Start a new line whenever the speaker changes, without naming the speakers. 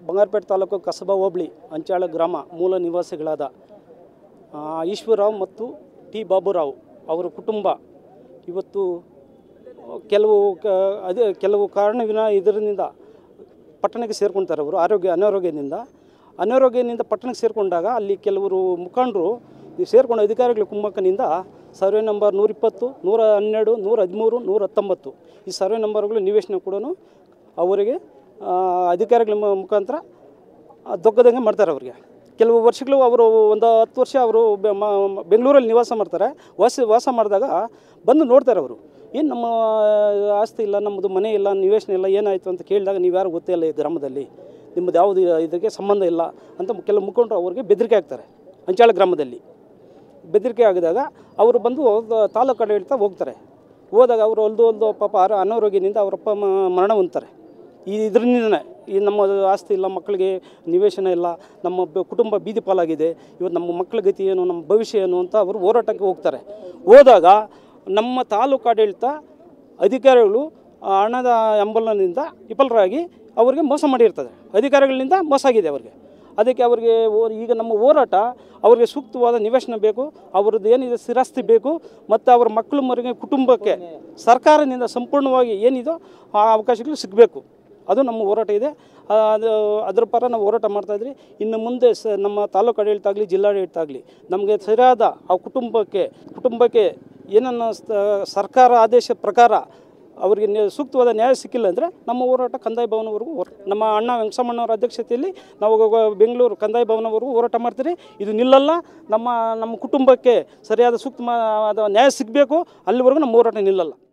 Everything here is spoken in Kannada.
ಬಂಗಾರಪೇಟೆ ತಾಲೂಕು ಕಸಬಾ ಹೋಬಳಿ ಅಂಚಾಳ ಗ್ರಾಮ ಮೂಲ ನಿವಾಸಿಗಳಾದ ಆ, ಈಶ್ವರರಾವ್ ಮತ್ತು ಟಿ ಬಾಬುರಾವ್ ಅವರ ಕುಟುಂಬ ಇವತ್ತು ಕೆಲವು ಕ ಅದೇ ಕೆಲವು ಕಾರಣವಿನ ಇದರಿಂದ ಪಟ್ಟಣಕ್ಕೆ ಸೇರ್ಕೊಳ್ತಾರೆ ಅವರು ಆರೋಗ್ಯ ಅನಾರೋಗ್ಯದಿಂದ ಅನಾರೋಗ್ಯದಿಂದ ಪಟ್ಟಣಕ್ಕೆ ಸೇರಿಕೊಂಡಾಗ ಅಲ್ಲಿ ಕೆಲವರು ಮುಖಂಡರು ಈ ಸೇರ್ಕೊಂಡ ಅಧಿಕಾರಿಗಳ ಕುಮ್ಮಕ್ಕನಿಂದ ಸರ್ವೆ ನಂಬರ್ ನೂರಿಪ್ಪತ್ತು ನೂರ ಹನ್ನೆರಡು ನೂರ ಹದಿಮೂರು ನೂರ ಹತ್ತೊಂಬತ್ತು ಈ ಸರ್ವೆ ನಂಬರ್ಗಳು ನಿವೇಶನ ಕೂಡ ಅವರಿಗೆ ಆ, ಅಧಿಕಾರಿಗಳ ಮು- ಮುಖಾಂತರ ಆ, ದೊಗ್ಗದಂಗೆ ಮಾಡ್ತಾರೆ ಅವರಿಗೆ ಕೆಲವು ವರ್ಷಗಳು ಅವರು ಒಂದು ಹತ್ತು ವರ್ಷ ಅವರು ಬೆ- ಮ- ಬೆಂಗಳೂರಲ್ಲಿ ನಿವಾಸ ಮಾಡ್ತಾರೆ ವಾಸ ವಾಸ ಮಾಡಿದಾಗ ಬಂದು ನೋಡ್ತಾರೆ ಅವರು ಏನು ನಮ್ಮ ಆಸ್ತಿ ಇಲ್ಲ ನಮ್ಮದು ಮನೆ ಇಲ್ಲ ನಿವೇಶನ ಇಲ್ಲ ಏನಾಯಿತು ಅಂತ ಕೇಳಿದಾಗ ನೀವು ಯಾರು ಗೊತ್ತೇ ಇಲ್ಲ ಈ ಗ್ರಾಮದಲ್ಲಿ ನಿಮ್ಮದು ಯಾವುದು ಇದಕ್ಕೆ ಸಂಬಂಧ ಇಲ್ಲ ಅಂತ ಕೆಲವು ಮುಖಂಡರು ಅವ್ರಿಗೆ ಬೆದರಿಕೆ ಆಗ್ತಾರೆ ಅಂಚಾಳ ಗ್ರಾಮದಲ್ಲಿ ಬೆದರಿಕೆ ಆಗಿದಾಗ ಅವರು ಬಂದು ತಾಲೂಕು ಆಡಳಿತ ಹೋಗ್ತಾರೆ ಹೋದಾಗ ಅವರು ಹೊಲ್ದು ಹೊಲ್ದು ಪಾಪ ಆರ ಅನಾರೋಗ್ಯದಿಂದ ಅವರಪ್ಪ ಮ- ಮರಣ ಹೊಂದ್ತಾರೆ ಈ ಇದರಿಂದನೇ ಈ ನಮ್ಮ ಆಸ್ತಿ ಇಲ್ಲ ಮಕ್ಕಳಿಗೆ ನಿವೇಶನ ಇಲ್ಲ ನಮ್ಮ ಬ- ಕುಟುಂಬ ಬೀದಿ ಪಾಲಾಗಿದೆ ಇವತ್ತು ನಮ್ಮ ಮಕ್ಕಳ ಗತಿ ಏನು ನಮ್ಮ ಭವಿಷ್ಯ ಏನು ಅಂತ ಅವರು ಹೋರಾಟಕ್ಕೆ ಹೋಗ್ತಾರೆ ಹೋದಾಗ ನಮ್ಮ ತಾಲೂಕು ಆಡಳಿತ ಅಧಿಕಾರಿಗಳು ಆ ಹಣದ ಹಂಬಲದಿಂದ ವಿಫಲರಾಗಿ ಅವರಿಗೆ ಮೋಸ ಮಾಡಿರ್ತದೆ ಅಧಿಕಾರಿಗಳಿಂದ ಮೋಸ ಆಗಿದೆ ಅವರಿಗೆ ಅದಕ್ಕೆ ಅವರಿಗೆ ಓ- ಈಗ ನಮ್ಮ ಹೋರಾಟ ಅವರಿಗೆ ಸೂಕ್ತವಾದ ನಿವೇಶನ ಬೇಕು ಅವ್ರದ್ದು ಏನಿದೆ ಸ್ಥಿರಾಸ್ತಿ ಬೇಕು ಮತ್ತು ಅವರ ಮಕ್ಕಳು ಮರಿಗೆ ಕುಟುಂಬಕ್ಕೆ ಸರ್ಕಾರದಿಂದ ಸಂಪೂರ್ಣವಾಗಿ ಏನಿದೋ ಆ ಅವಕಾಶಗಳು ಸಿಗಬೇಕು ಅದು ನಮ್ಮ ಹೋರಾಟ ಇದೆ ಆ, ಅದು ಅದರ ಪರ ನಾವು ಹೋರಾಟ ಮಾಡ್ತಾಯಿದ್ರಿ ಇನ್ನು ಮುಂದೆ ಸ ನಮ್ಮ ತಾಲೂಕು ಆಡಳಿತ ಆಗಲಿ ಜಿಲ್ಲಾಡಳಿತ ಆಗಲಿ ನಮಗೆ ಸರಿಯಾದ ಆ ಕುಟುಂಬಕ್ಕೆ ಕುಟುಂಬಕ್ಕೆ ಏನನ್ನ ಸ- ಸರ್ಕಾರ ಆದೇಶ ಪ್ರಕಾರ ಅವರಿಗೆ ನ್ಯಾ- ಸೂಕ್ತವಾದ ನ್ಯಾಯ ಸಿಕ್ಕಿಲ್ಲ ಅಂದರೆ ನಮ್ಮ ಹೋರಾಟ ಕಂದಾಯ ಭವನವರೆಗೂ ಹೋರ ನಮ್ಮ ಅಣ್ಣ ವೆಂಕಟಮ್ಮಣ್ಣವರ ಅಧ್ಯಕ್ಷತೆಯಲ್ಲಿ ನಾವು ಗ- ಬೆಂಗಳೂರು ಕಂದಾಯ ಭವನವರೆಗೂ ಹೋರಾಟ ಮಾಡ್ತೀರಿ ಇದು ನಿಲ್ಲಲ್ಲ ನಮ್ಮ ನಮ್ಮ ಕುಟುಂಬಕ್ಕೆ ಸರಿಯಾದ ಸೂಕ್ತವಾದ ನ್ಯಾಯ ಸಿಗಬೇಕು ಅಲ್ಲಿವರೆಗೂ ನಮ್ಮ ಹೋರಾಟ ನಿಲ್ಲಲ್ಲ